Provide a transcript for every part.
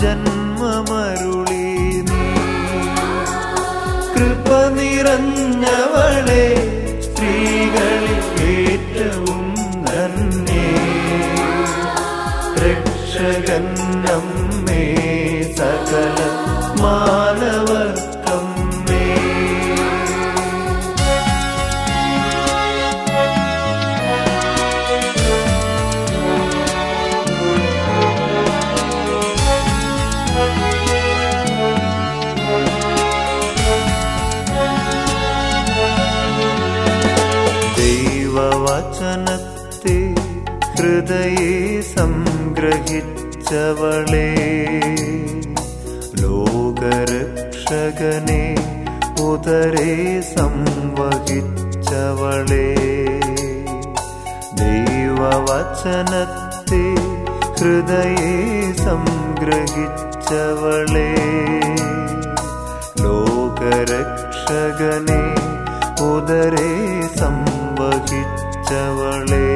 ജന്മമരുളി നീ കൃപ നിറഞ്ഞവളെ സ്ത്രീകളിൽ ഏറ്റവും നന്നേ രക്ഷകൻ നമ്മേ സകല മാനവർക്കമ്മേ ദൈവവചനത്തെ ഹൃദയെ സംഗ്രഹിച്ചവളെ ലോകരക്ഷകനെ ഉദരെ സംവഹിച്ചവളെ ദൈവവചനത്തെ ഹൃദയെ സംഗ്രഹിച്ചവളെ ലോകരക്ഷകനെ ഉദരെ സംവഹിച്ചവളെ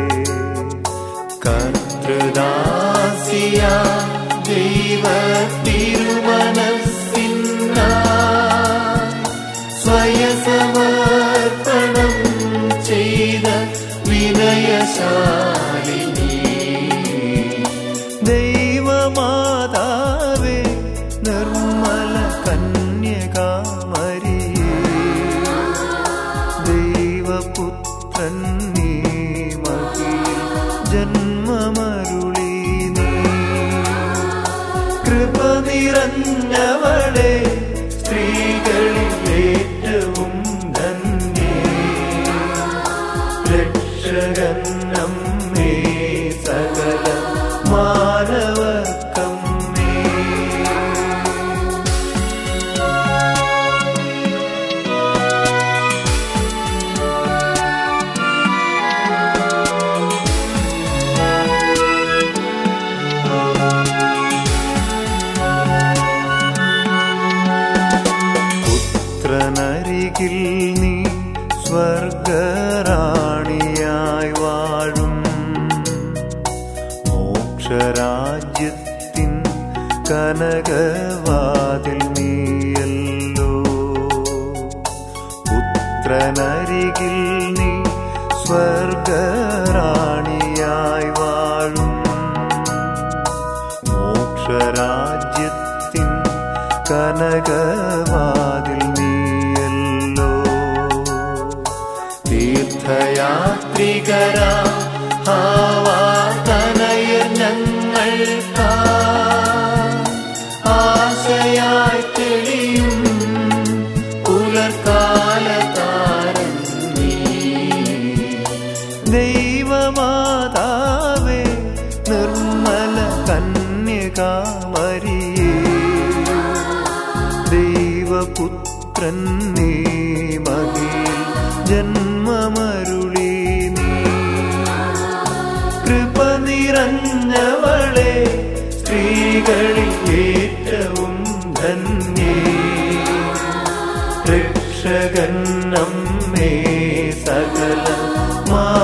കർത്തൃദാസിയ ദൈവ തിരുമനസ്സിന്ന സ്വയസമർപ്പണം ചെയ്ത വിനയശാലിനി ദൈവമാതാവേ നിർമ്മല കന്യകാമരിയേ ദൈവപുത്രൻ നീ മഹിയിൽ ജന്മമരുളി നീ കൃപ നിറഞ്ഞവളെ സ്ത്രീകളിൽ ഏറ്റവും ധന്യേ രക്ഷകൻ നമ്മേ സകല മാനവർക്കമ്മേ പുത്രനരികിൽ നീ സ്വർഗറാണിയായി വാഴും മോക്ഷരാജ്യത്തിൻ കനകവാതിൽ നീയല്ലോ പുത്രനരികിൽ നീ സ്വർഗറാണിയായി വാഴും മോക്ഷരാജ്യത്തിൻ കനകവാതിൽ നീയല്ലോ തീർത്ഥയാത്രികരാ ആവാതനയർ ഞങ്ങൾക്കാ ആശയായി തെളിയും പുലർക്കാലതാരം നീ ദൈവമാതാവേ നിർമ്മല കന്യകാമരിയേ ദൈവപുത്രൻ നീ മഹിയിൽ ജന്മമരുളി നീ കൃപ നിറഞ്ഞവളെ സ്ത്രീകളിൽ ഏറ്റവും ധന്യേ രക്ഷകൻ നമ്മേ സകല മാ